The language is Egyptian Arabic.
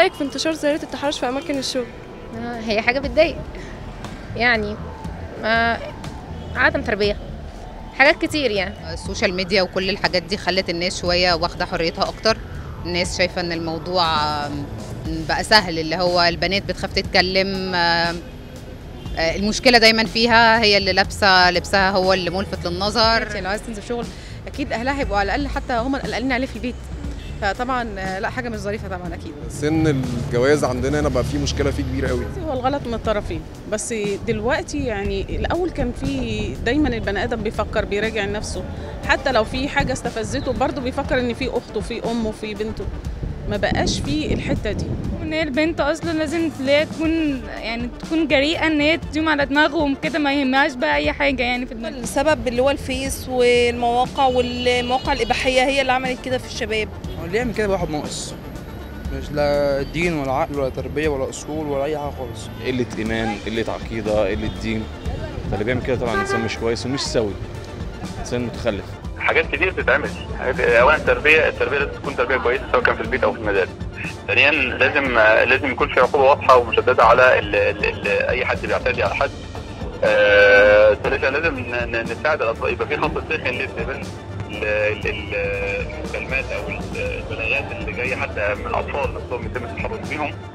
رايك في انتشار ظاهره التحرش في اماكن الشغل آه، هي حاجة بتضايق يعني ما عدم تربية حاجات كتير يعني السوشيال ميديا وكل الحاجات دي خلت الناس شوية واخدة حريتها أكتر الناس شايفة إن الموضوع آم، بقى سهل اللي هو البنات بتخاف تتكلم آم، آه، المشكلة دايما فيها هي اللي لابسة لبسها هو اللي ملفت للنظر يعني لو عايز تنزل شغل اكيد اهلها هيبقوا على الاقل حتى هم قلقانين عليه في البيت فطبعا آه، لا حاجه مش ظريفه طبعا اكيد سن الجواز عندنا هنا بقى فيه مشكله فيه كبيره قوي هو الغلط من الطرفين بس دلوقتي يعني الاول كان في دايما البني ادم بيفكر بيراجع نفسه حتى لو في حاجه استفزته برضه بيفكر ان في اخته في امه في بنته ما بقاش في الحته دي ان هي البنت اصلا لازم تلاقي تكون يعني تكون جريئه ان هي تدوم على دماغهم كده ما يهمهاش بقى اي حاجه يعني في الدنيا السبب اللي هو الفيس والمواقع والمواقع الإباحية هي اللي عملت كده في الشباب هو اللي يعمل كده واحد ناقص مش لا دين ولا عقل ولا تربيه ولا اصول ولا اي حاجه خالص قلة إيمان قلة عقيدة قلة دين فاللي بيعمل كده طبعا إنسان مش كويس ومش سوي إنسان متخلف حاجات كتير بتتعمل حاجات اولا التربيه التربيه لازم تكون تربيه كويسه سواء كان في البيت او في المدارس ثانيا لازم لازم يكون في عقوبه واضحه ومشدده على ال ال ال اي حد بيعتدي على حد آه، ثالثا لازم ن- ن- نساعد الاطفال يبقى في خط ساخن لاستقبال ال- ال- ال- المكالمات او البلاغات اللي جايه حتى من الاطفال نفسهم يتم التحرش بيهم